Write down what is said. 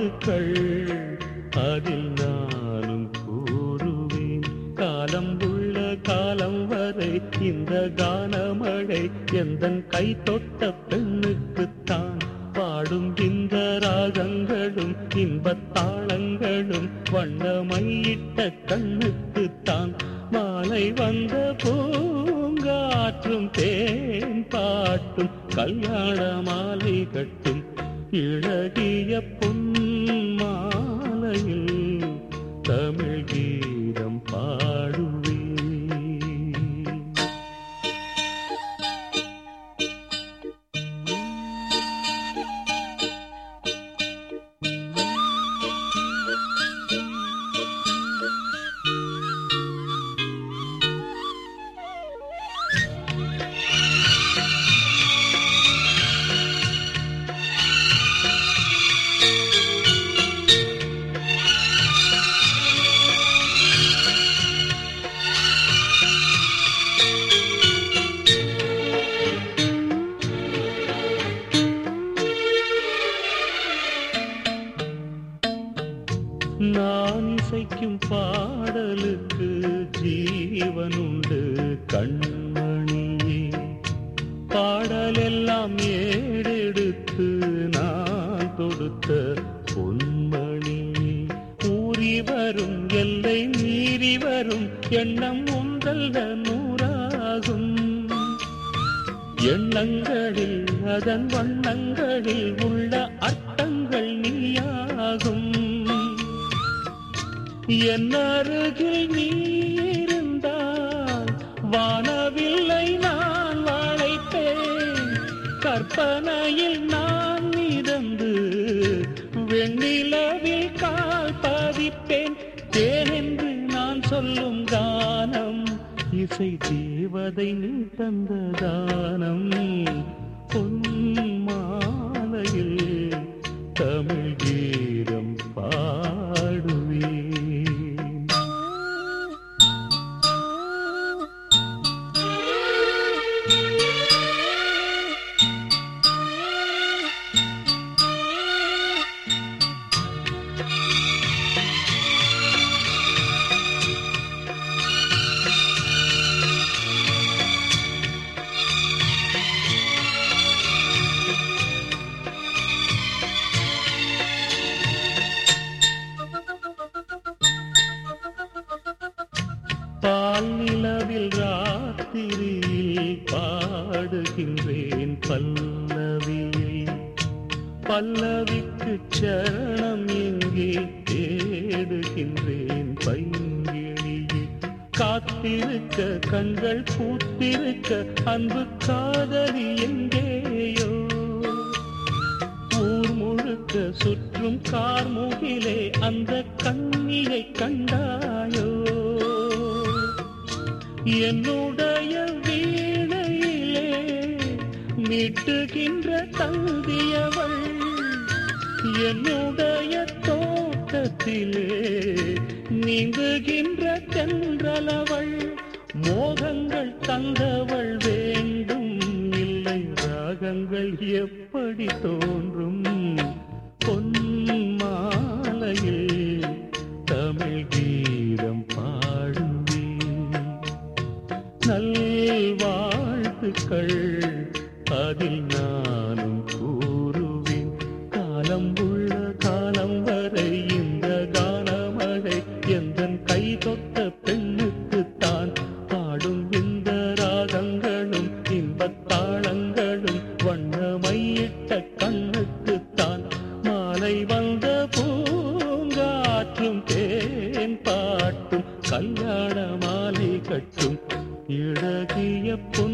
வாழ்த்துக்கள் அதில் நானும் கூறுவேன் காலம் உள்ள காலம் வரை இந்த கானமழை எந்தன் கை தொட்ட பெண்ணுக்குத்தான் பாடும் இந்த ராகங்களும் இன்பத் தாளங்களும் வண்ணமையிட்ட கண்ணுக்குத்தான் மாலை வந்த பூங்காற்றும் தேன் பாட்டும் கல்யாண மாலை கட்டும் இழகிய பொன் மாலையில் தமிழ் கீதம் பாடுவேன் நான் இசைக்கும் பாடலுக்கு ஜீவனுண்டு கண்மணியே பாடலெல்லாம் ஏடெடுத்து நான் தொடுத்த பொன்மணி ஊறி வரும் எல்லை மீறி வரும் எண்ணம் உந்தல்ல நூறாகும் எண்ணங்களில் அதன் வண்ணங்களில் உள்ள அர்த்தங்கள் நீயாகும் என் அருகில் நீ இருந்தால் வானவில்லை நான் வாழைப்பேன் கற்பனையில் நான் மிதந்து வெண்ணிலவில் கால் பதிப்பேன் தேனென்று நான் சொல்லும் கானம் இசை தேவதை நீ தந்த தானம் பொன் மாலையில் தமிழ் கீதம் பாடுவேன் பால் நிலவில் ராத்திரியில் பாடுகின்றேன் பல்லவியில் பல்லவிக்கு சரணம் எங்கே தேடுகின்றேன் பைங்கிழியில் காத்திருக்க கண்கள் பூத்திருக்க அன்பு காதலி எங்கேயோ ஊர் முழுக்க சுற்றும் கார்முகிலே அந்த கண்ணியை கண்டாயோ என்னுடைய வீணையிலே மீட்டுகின்ற தந்தியவள் என்னுடைய தோட்டத்திலே நீந்துகின்ற தென்றலவள் மோகங்கள் தந்தவள் வேண்டும் இல்லை ராகங்கள் எப்படி தோன்றும் பொன் மாலையில் தமிழ் கீதம் பாடுவேன் நல்வாழ்த்துக்கள் அதில் நானும் கூறுவேன் காலம் உள்ள காலம் வரை இந்த கானமழை எந்தன் கை தொட்ட பெண்ணுக்குத்தான் பாடும் இந்த ராகங்களும் இன்பத்தாளங்களும் வண்ணமையிட்ட கண்ணுக்குத்தான் மாலை வந்த பூங்காற்றும் தேன் பாட்டும் கல்யாண மாலை கட்டும் இழகிய பொன்